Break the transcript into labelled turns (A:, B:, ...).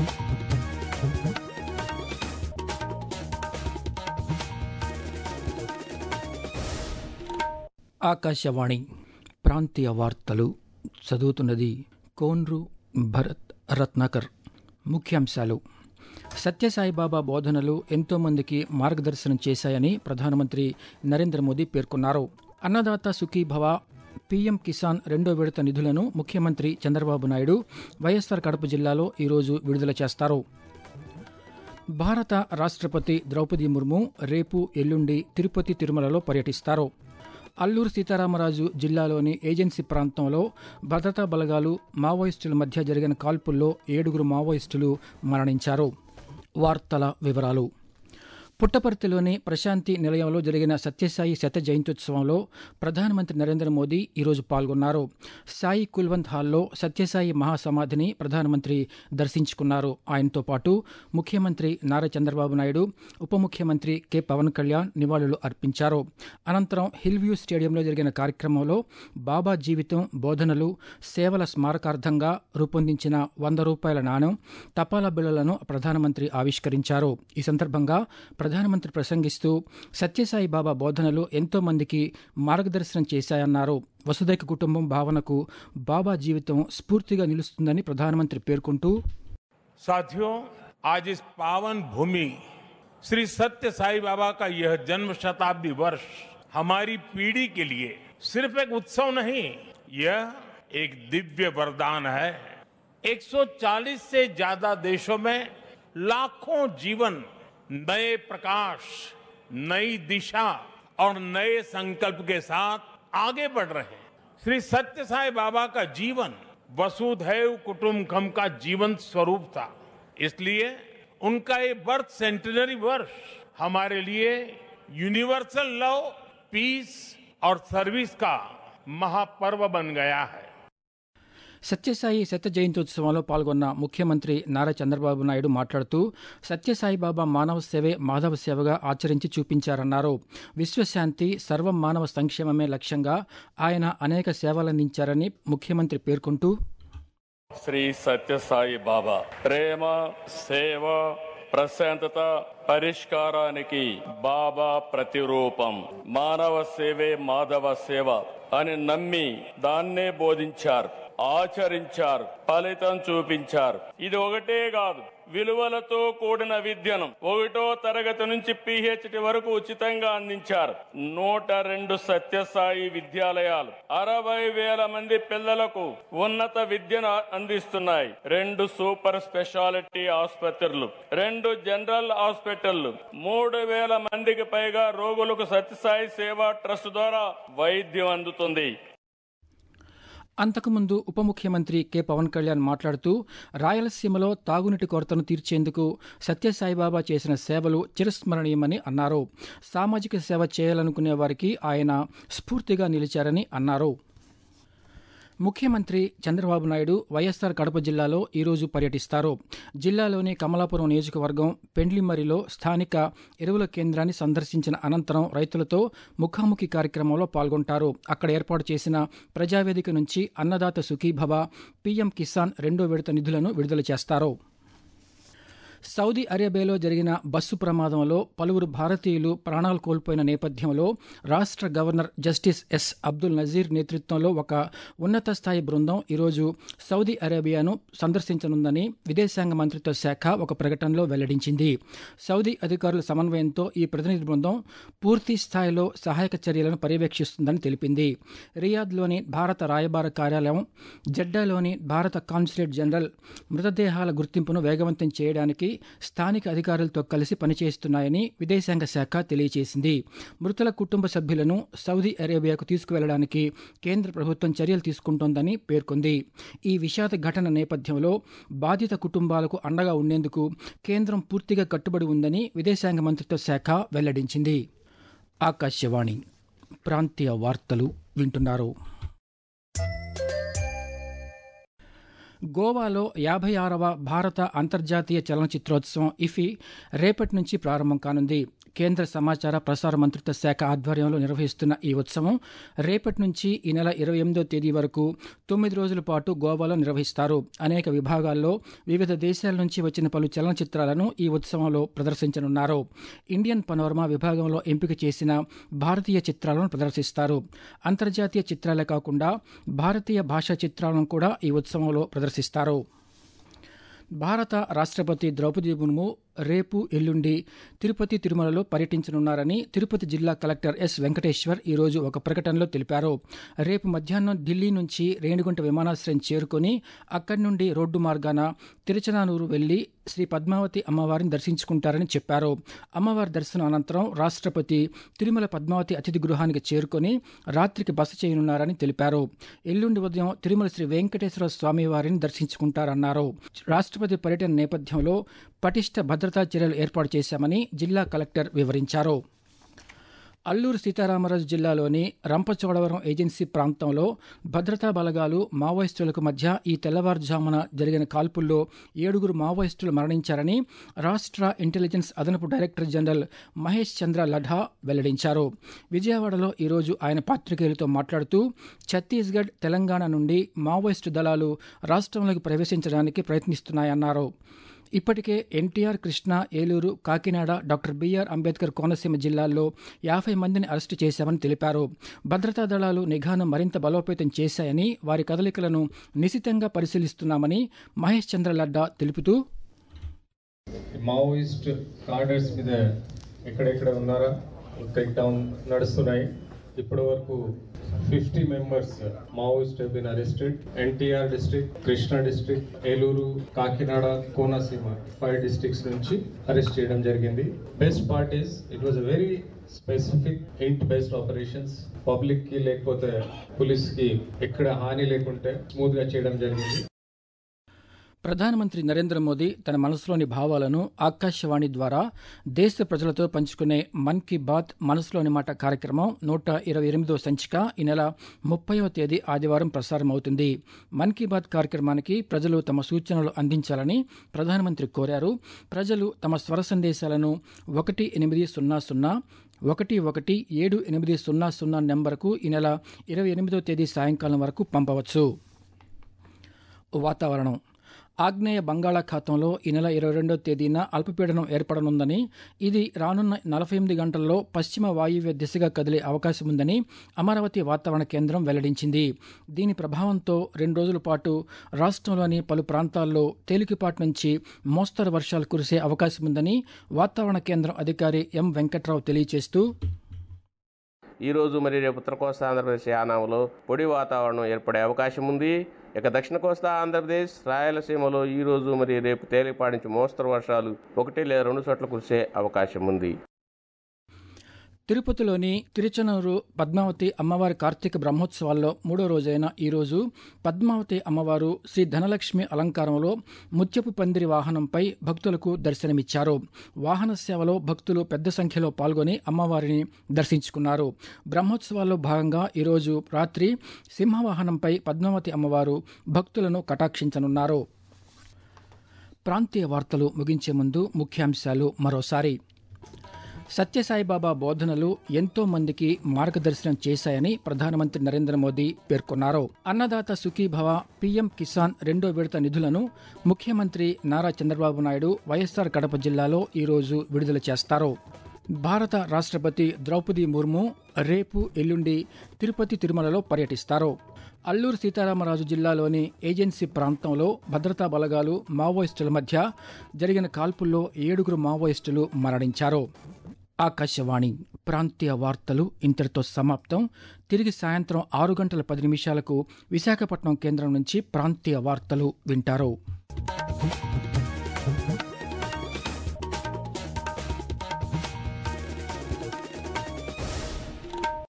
A: ఆకాశవాణి ప్రాంతీయ వార్తలు చదువుతున్నది కోన్రు భరత్ రత్నాకర్ ముఖ్యాంశాలు సత్యసాయిబాబా బోధనలు ఎంతోమందికి మార్గదర్శనం చేశాయని ప్రధానమంత్రి నరేంద్ర మోదీ పేర్కొన్నారు అన్నదాత సుఖీభవ పీఎం కిసాన్ రెండో విడత నిధులను ముఖ్యమంత్రి చంద్రబాబు నాయుడు వైఎస్సార్ కడప జిల్లాలో ఈరోజు విడుదల చేస్తారు భారత రాష్ట్రపతి ద్రౌపది ముర్ము రేపు ఎల్లుండి తిరుపతి తిరుమలలో పర్యటిస్తారు అల్లూరు సీతారామరాజు జిల్లాలోని ఏజెన్సీ ప్రాంతంలో భద్రతా బలగాలు మావోయిస్టుల మధ్య జరిగిన కాల్పుల్లో ఏడుగురు మావోయిస్టులు మరణించారు వార్తల వివరాలు పుట్టపర్తిలోని ప్రశాంతి నిలయంలో జరిగిన సత్యసాయి శత జయంత్యుత్సవంలో ప్రధానమంత్రి నరేంద్ర మోదీ ఈరోజు పాల్గొన్నారు సాయి కుల్వంత్ హాల్లో సత్యసాయి మహాసమాధిని ప్రధానమంత్రి దర్శించుకున్నారు ఆయనతో పాటు ముఖ్యమంత్రి నారా చంద్రబాబు నాయుడు ఉప ముఖ్యమంత్రి కె పవన్ కళ్యాణ్ నివాళులు అర్పించారు అనంతరం హిల్ వ్యూ స్టేడియంలో జరిగిన కార్యక్రమంలో బాబా జీవితం బోధనలు సేవల స్మారకార్థంగా రూపొందించిన వంద రూపాయల నాణం తపాలా బిళ్లలను ప్రధానమంత్రి ఆవిష్కరించారు ఈ సందర్భంగా ప్రధానమంత్రి ప్రసంగిస్తూ సత్యసాయి బాబా బోధనలు ఎంతో మందికి మార్గదర్శనం చేశాయన్నారు వసుదైక కుటుంబం భావనకు బాబా జీవితం స్ఫూర్తిగా నిలుస్తుందని ప్రధానమంత్రి పేర్కొంటూ
B: साथियों आज इस पावन भूमि श्री सत्य साई बाबा का यह जन्म शताब्दी वर्ष हमारी पीढ़ी के लिए सिर्फ एक उत्सव नहीं यह एक दिव्य वरदान है 140 से ज्यादा देशों में लाखों जीवन नए प्रकाश नई दिशा और नए संकल्प के साथ आगे बढ़ रहे हैं श्री सत्य साई बाबा का जीवन वसुधैव कुटुंबकम का जीवन स्वरूप था इसलिए उनका ये बर्थ सेंटिनरी वर्ष हमारे लिए यूनिवर्सल लव पीस और सर्विस का महापर्व बन गया है
A: సత్యసాయి శత జయంత్యోత్సవంలో పాల్గొన్న ముఖ్యమంత్రి నారా చంద్రబాబు నాయుడు మాట్లాడుతూ సత్యసాయి బాబా మానవ సేవే మాధవ సేవగా ఆచరించి చూపించారన్నారు విశ్వశాంతి సర్వం మానవ సంక్షేమమే లక్ష్యంగా ఆయన అనేక సేవలందించారని ముఖ్యమంత్రి పేర్కొంటూ
C: శ్రీ సత్యసాయి బాబా ప్రేమ సేవ ప్రశాంతత పరిష్కారానికి బాబా ప్రతిరూపం మానవ సేవే మాధవ సేవ అని నమ్మి దాన్నే బోధించారు ఆచరించారు ఫలితం చూపించారు ఇది ఒకటే కాదు విలువలతో కూడిన విద్యను ఒకటో తరగతి నుంచి పిహెచ్డి వరకు ఉచితంగా అందించారు నూట రెండు సత్యసాయి విద్యాలయాలు అరవై వేల మంది పిల్లలకు ఉన్నత విద్యను అందిస్తున్నాయి రెండు సూపర్ స్పెషాలిటీ ఆసుపత్రులు రెండు జనరల్ హాస్పిటళ్లు మూడు వేల మందికి పైగా రోగులకు సత్యసాయి సేవా ట్రస్ట్ ద్వారా వైద్యం అందుతుంది
A: అంతకుముందు ఉప ముఖ్యమంత్రి కె పవన్ కళ్యాణ్ మాట్లాడుతూ రాయలసీమలో తాగునీటి కొరతను తీర్చేందుకు సత్యసాయిబాబా చేసిన సేవలు చిరస్మరణీయమని అన్నారు సామాజిక సేవ చేయాలనుకునే వారికి ఆయన స్ఫూర్తిగా నిలిచారని అన్నారు ముఖ్యమంత్రి చంద్రబాబు నాయుడు వైఎస్సార్ కడప జిల్లాలో ఈరోజు పర్యటిస్తారు జిల్లాలోని కమలాపురం నియోజకవర్గం పెండ్లిమరిలో స్థానిక ఎరువుల కేంద్రాన్ని సందర్శించిన అనంతరం రైతులతో ముఖాముఖి కార్యక్రమంలో పాల్గొంటారు అక్కడ ఏర్పాటు చేసిన ప్రజావేదిక నుంచి అన్నదాత సుఖీభవ పీఎం కిసాన్ రెండో విడత నిధులను విడుదల చేస్తారు సౌదీ అరేబియాలో జరిగిన బస్సు ప్రమాదంలో పలువురు భారతీయులు ప్రాణాలు కోల్పోయిన నేపథ్యంలో రాష్ట్ర governor justice S Abdul Nazeer నేతృత్వంలో ఒక ఉన్నత స్థాయి బృందం ఈరోజు సౌదీ అరేబియాను సందర్శించనుందని విదేశాంగ మంత్రిత్వ శాఖ ఒక ప్రకటనలో వెల్లడించింది సౌదీ అధికారుల సమన్వయంతో ఈ ప్రతినిధి బృందం పూర్తి స్థాయిలో సహాయక చర్యలను పర్యవేక్షిస్తుందని తెలిపింది రియాద్లోని భారత రాయబార కార్యాలయం జెడ్డాలోని భారత కాన్సులేట్ జనరల్ మృతదేహాల గుర్తింపును వేగవంతం చేయడానికి స్థానిక అధికారులతో కలిసి పనిచేస్తున్నాయని విదేశాంగ శాఖ తెలియజేసింది మృతుల కుటుంబ సభ్యులను సౌదీ అరేబియాకు తీసుకువెళ్లడానికి కేంద్ర ప్రభుత్వం చర్యలు తీసుకుంటోందని పేర్కొంది ఈ విషాద ఘటన నేపథ్యంలో బాధిత కుటుంబాలకు అండగా ఉండేందుకు కేంద్రం పూర్తిగా కట్టుబడి ఉందని విదేశాంగ మంత్రిత్వ శాఖ వెల్లడించింది ఆకాశవాణి ప్రాంతీయ వార్తలు వింటున్నారు గోవాలో యాభై ఆరవ భారత అంతర్జాతీయ చలనచిత్రోత్సవం ఇఫీ రేపటి నుంచి ప్రారంభం కానుంది కేంద్ర సమాచార ప్రసార మంత్రిత్వ శాఖ ఆధ్వర్యంలో నిర్వహిస్తున్న ఈ ఉత్సవం రేపటి నుంచి ఈ నెల ఇరవై ఎనిమిదో తేదీ వరకు తొమ్మిది రోజుల పాటు గోవాలో నిర్వహిస్తారు అనేక విభాగాల్లో వివిధ దేశాల నుంచి వచ్చిన పలు చలనచిత్రాలను ఈ ఉత్సవంలో ప్రదర్శించనున్నారు ఇండియన్ పనోరమా విభాగంలో ఎంపిక చేసిన భారతీయ చిత్రాలను ప్రదర్శిస్తారు అంతర్జాతీయ చిత్రాలే కాకుండా భారతీయ భాషా చిత్రాలను కూడా ఈ ఉత్సవంలో ప్రదర్శిస్తారు భారత రాష్ట్రపతి ద్రౌపది ముర్ము రేపు ఎల్లుండి తిరుపతి తిరుమలలో పర్యటించనున్నారని తిరుపతి జిల్లా కలెక్టర్ ఎస్ వెంకటేశ్వర్ ఈరోజు ఒక ప్రకటనలో తెలిపారు రేపు మధ్యాహ్నం ఢిల్లీ నుంచి రేణిగుంట విమానాశ్రయం చేరుకొని అక్కడి నుండి రోడ్డు మార్గాన తిరుచనానూరు వెళ్లి శ్రీ పద్మావతి అమ్మవారిని దర్శించుకుంటారని చెప్పారు అమ్మవారి దర్శనం అనంతరం రాష్ట్రపతి తిరుమల పద్మావతి అతిథి గృహానికి చేరుకొని రాత్రికి బస చేయనున్నారని తెలిపారు ఎల్లుండి ఉదయం తిరుమల శ్రీ వెంకటేశ్వర స్వామి వారిని దర్శించుకుంటారన్నారు రాష్ట్రపతి పర్యటన నేపథ్యంలో పటిష్ట భద్రతా చర్యలు ఏర్పాటు చేశామని జిల్లా కలెక్టర్ వివరించారు అల్లూరు సీతారామరాజు జిల్లాలోని రంపచోడవరం ఏజెన్సీ ప్రాంతంలో భద్రతా బలగాలు మావోయిస్టులకు మధ్య ఈ తెల్లవారుజామున జరిగిన కాల్పుల్లో ఏడుగురు మావోయిస్టులు మరణించారని రాష్ట్ర ఇంటెలిజెన్స్ అదనపు డైరెక్టర్ జనరల్ మహేష్ చంద్ర లఢా వెల్లడించారు విజయవాడలో ఈరోజు ఆయన పాత్రికేయులతో మాట్లాడుతూ ఛత్తీస్గఢ్ తెలంగాణ నుండి మావోయిస్టు దళాలు రాష్ట్రంలోకి ప్రవేశించడానికి ప్రయత్నిస్తున్నాయన్నారు ఇప్పటికే NTR Krishna Eluru Kakinada doctor BR Ambedkar Konaseema జిల్లాల్లో యాభై మందిని అరెస్టు చేశామని తెలిపారు భద్రతా దళాలు నిఘాను మరింత బలోపేతం చేశాయని వారి కదలికలను నిశితంగా పరిశీలిస్తున్నామని మహేష్ చంద్ర లడ్డా తెలుపుతూ
D: మావోయిస్ట్ కార్డర్స్ మీద ఎక్కడెక్కడ ఉన్నారా టేక్ డౌన్ నడుస్తున్నాయి ఇప్పటి వరకు fifty members Maoist been arrested NTR district Krishna district Eluru Kakinada Konaseema five districts నుంచి అరెస్ట్ చేయడం జరిగింది best part is it was a very specific in best operations public కి లేకపోతే పోలీస్ కి ఎక్కడ హాని లేకుంటే స్మూత్ గా చేయడం జరిగింది
A: ప్రధానమంత్రి నరేంద్ర మోదీ తన మనసులోని భావాలను ఆకాశవాణి ద్వారా దేశ ప్రజలతో పంచుకునే మన్ కీ బాత్ మనసులోని మాట కార్యక్రమం నూట ఇరవై ఎనిమిదో సంచిక ఈ నెల ముప్పైవ తేదీ ఆదివారం ప్రసారమవుతుంది మన్ కీ బాత్ కార్యక్రమానికి ప్రజలు తమ సూచనలు అందించాలని ప్రధానమంత్రి కోరారు ప్రజలు తమ స్వర సందేశాలను ఒకటి ఎనిమిది సున్నా సున్నా ఒకటి ఒకటి ఏడు ఎనిమిది సున్నా సున్నా నెంబర్కు ఈ నెల ఇరవై ఎనిమిదో తేదీ సాయంకాలం వరకు పంపవచ్చు వాతావరణం ఆగ్నేయ బంగాళాఖాతంలో ఈ నెల ఇరవై రెండో తేదీన అల్పపీడనం ఏర్పడనుందని ఇది రానున్న నలభై ఎనిమిది గంటల్లో పశ్చిమ వాయువ్య దిశగా కదిలే అవకాశం ఉందని అమరావతి వాతావరణ కేంద్రం వెల్లడించింది దీని ప్రభావంతో రెండు రోజుల పాటు రాష్ట్రంలోని పలు ప్రాంతాల్లో తేలికపాటి నుంచి మోస్తరు వర్షాలు కురిసే అవకాశం ఉందని వాతావరణ కేంద్రం అధికారి ఎం వెంకట్రావు తెలియజేస్తూ
E: ఈ రోజు మరి రేపు ఉత్తర కోస్తా ఆంధ్రప్రదేశ్ యానాంలో పొడి వాతావరణం ఏర్పడే అవకాశం ఉంది ఇక దక్షిణ కోస్తా ఆంధ్రప్రదేశ్ రాయలసీమలో ఈ రోజు మరి రేపు తేలిపాటి నుంచి మోస్తరు వర్షాలు ఒకటి లేదా రెండు చోట్ల కురిసే అవకాశం ఉంది
A: తిరుపతిలోని తిరుచనూరు పద్మావతి అమ్మవారి కార్తీక బ్రహ్మోత్సవాల్లో మూడో రోజైన ఈరోజు పద్మావతి అమ్మవారు శ్రీ ధనలక్ష్మి అలంకారంలో ముత్యపు పందిరి వాహనంపై భక్తులకు దర్శనమిచ్చారు వాహన సేవలో భక్తులు పెద్ద సంఖ్యలో పాల్గొని అమ్మవారిని దర్శించుకున్నారు బ్రహ్మోత్సవాల్లో భాగంగా ఈరోజు రాత్రి సింహవాహనంపై పద్మావతి అమ్మవారు భక్తులను కటాక్షించనున్నారు ప్రాంతీయ వార్తలు ముగించే ముందు ముఖ్యాంశాలు మరోసారి సత్యసాయిబాబా బోధనలు ఎంతో మందికి మార్గదర్శనం చేశాయని ప్రధానమంత్రి నరేంద్ర మోదీ పేర్కొన్నారు అన్నదాత సుఖీభవ పీఎం కిసాన్ రెండో విడత నిధులను ముఖ్యమంత్రి నారా చంద్రబాబు నాయుడు వైఎస్సార్ కడప జిల్లాలో ఈరోజు విడుదల చేస్తారు భారత రాష్ట్రపతి ద్రౌపది ముర్ము రేపు ఎల్లుండి తిరుపతి తిరుమలలో పర్యటిస్తారు అల్లూరు సీతారామరాజు జిల్లాలోని ఏజెన్సీ ప్రాంతంలో భద్రతా బలగాలు మావోయిస్టుల మధ్య జరిగిన కాల్పుల్లో ఏడుగురు మావోయిస్టులు మరణించారు ఆకాశవాణి ప్రాంతీయ వార్తలు ఇంతటితో సమాప్తం తిరిగి సాయంత్రం ఆరు గంటల పది నిమిషాలకు విశాఖపట్నం కేంద్రం నుంచి ప్రాంతీయ వార్తలు వింటారు